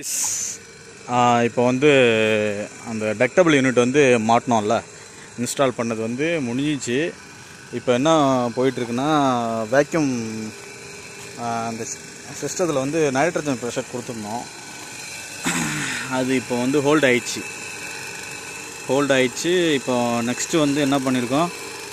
இப்போ வந்து அந்த டக்டபிள் யூனிட் வந்து மாட்டினோம்ல இன்ஸ்டால் பண்ணது வந்து முடிஞ்சிச்சு இப்போ என்ன போயிட்டுருக்குன்னா வேக்யூம் அந்த சிஸ்டத்தில் வந்து நைட்ரஜன் ப்ரெஷர் கொடுத்துருந்தோம் அது இப்போ வந்து ஹோல்ட் ஆயிடுச்சு ஹோல்ட் ஆயிடுச்சு இப்போ நெக்ஸ்ட்டு வந்து என்ன பண்ணியிருக்கோம்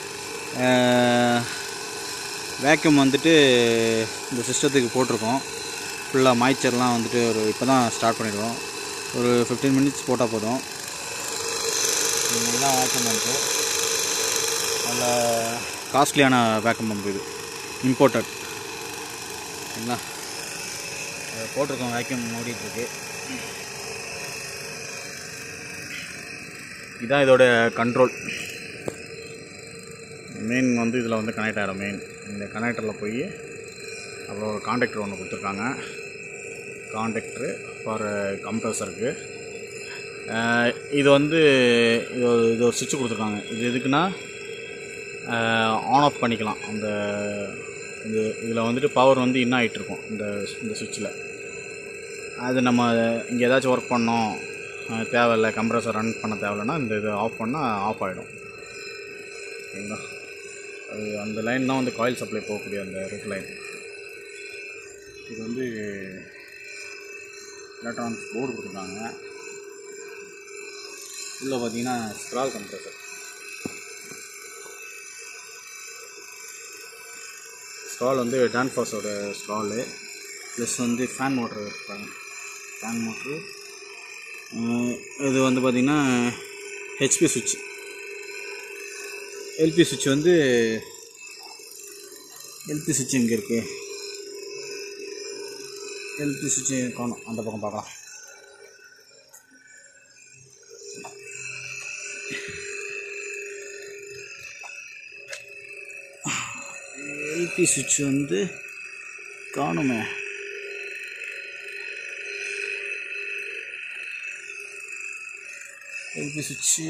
வேக்யூம் வந்துட்டு இந்த சிஸ்டத்துக்கு போட்டிருக்கோம் ஃபுல்லாக மாய்ச்சர்லாம் வந்துட்டு ஒரு இப்போ தான் ஸ்டார்ட் பண்ணிடுவோம் ஒரு ஃபிஃப்டீன் மினிட்ஸ் போட்டால் போதும் இதுதான் வேக்கம் பம்பு நல்ல காஸ்ட்லியான வேக்கம் பம்பு இது இம்போர்ட்டட் சரிங்களா அது போட்டிருக்கோம் வேக்யூம் ஓடிட்டுருக்கு இதான் இதோட கண்ட்ரோல் மெயின் வந்து இதில் வந்து கனெக்ட் ஆகிடும் மெயின் இந்த கனெக்டரில் போய் அப்புறம் ஒரு காண்டாக்டர் ஒன்று கொடுத்துருக்காங்க காண்டாக்டரு ஃபார் கம்ப்ரஸருக்கு இது வந்து இது ஒரு இது ஒரு சுவிட்ச் கொடுத்துருக்காங்க இது எதுக்குன்னா ஆன் ஆஃப் பண்ணிக்கலாம் அந்த இந்த இதில் வந்துட்டு பவர் வந்து இன் ஆகிட்டு இருக்கும் இந்த இந்த சுவிட்சில் அது நம்ம இங்கே ஏதாச்சும் ஒர்க் பண்ணோம் அஹ் தேவையில்லை கம்ப்ரஸர் ரன் பண்ண தேவையில்லைன்னா இந்த இது ஆஃப் பண்ணால் ஆஃப் ஆகிடும் சரிங்களா அது அந்த லைன் தான் வந்து காயில் சப்ளை போகக்கூடிய அந்த ரெட் லைன் இது வந்து எலக்ட்ரானிக்ஸ் போர்டு கொடுத்துருக்காங்க உள்ளே பார்த்தீங்கன்னா ஸ்க்ரால் கம்ப்ரஸர் ஸ்க்ரால் வந்து டான்ஃபாஸோட ஸ்க்ராலு ப்ளஸ் வந்து ஃபேன் மோட்ரு இருப்பாங்க ஃபேன் மோட்ரு இது வந்து பார்த்திங்கன்னா ஹெச்பி சுவிட்ச் எல்பி சுவிட்ச் வந்து எல்பி சுவிட்ச் இங்கே இருக்குது எல்பி சுவிட்ச் காணும் அந்த பக்கம் பார்க்கலாம் எல்பி சுவிட்ச் வந்து காணுமே எல்பி சுவிட்சு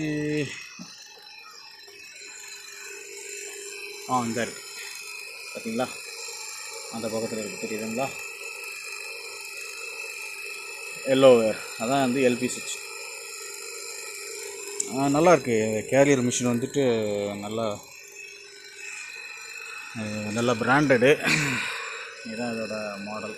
ஆ இந்த இருக்கு பார்த்தீங்களா அந்த பக்கத்தில் இருக்குது தெரியுதுங்களா எல்லோ வேர் அதான் வந்து எல்பி சுவிட்ச் நல்லா இருக்கு கேரியர் மிஷின் வந்துட்டு நல்லா அஹ், நல்ல பிராண்டடு இதுதான் இதோட மாடல்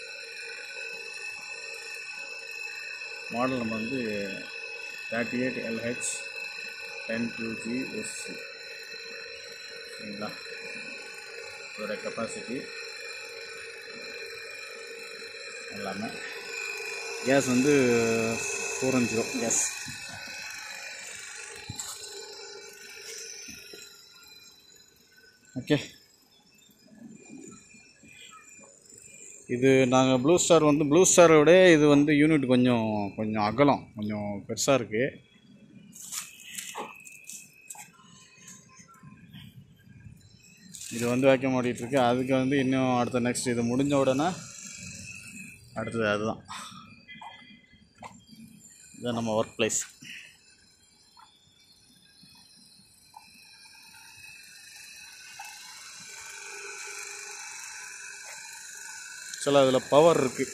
மாடல் நம்ம வந்து thirty eight LH ten two G SC சரிங்களா இதோட கெப்பாசிட்டி எல்லாமே கேஸ் வந்து four one zero gas okay இது நாங்கள் ப்ளூ ஸ்டார் வந்து ப்ளூ ஸ்டாரை விட இது வந்து யூனிட் கொஞ்சம் கொஞ்சம் அகலம் கொஞ்சம் பெருசாக இருக்குது இது வந்து வேக்கம் ஓடிட்டுருக்கு அதுக்கு வந்து இன்னும் அடுத்த நெக்ஸ்ட் இது முடிஞ்ச உடனே அடுத்தது அதுதான் இதுதான் நம்ம ஒர்க் பிளேஸ் சில அதில் பவர் இருக்குது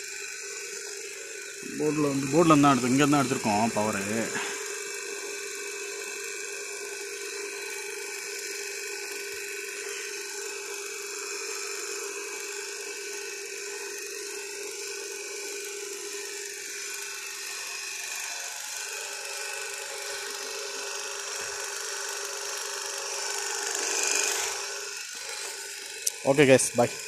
போர்டில் வந்து போர்டில் தான் எடுத்து இங்கே தான் எடுத்திருக்கோம் பவரு ஓகே கேஸ் பாய்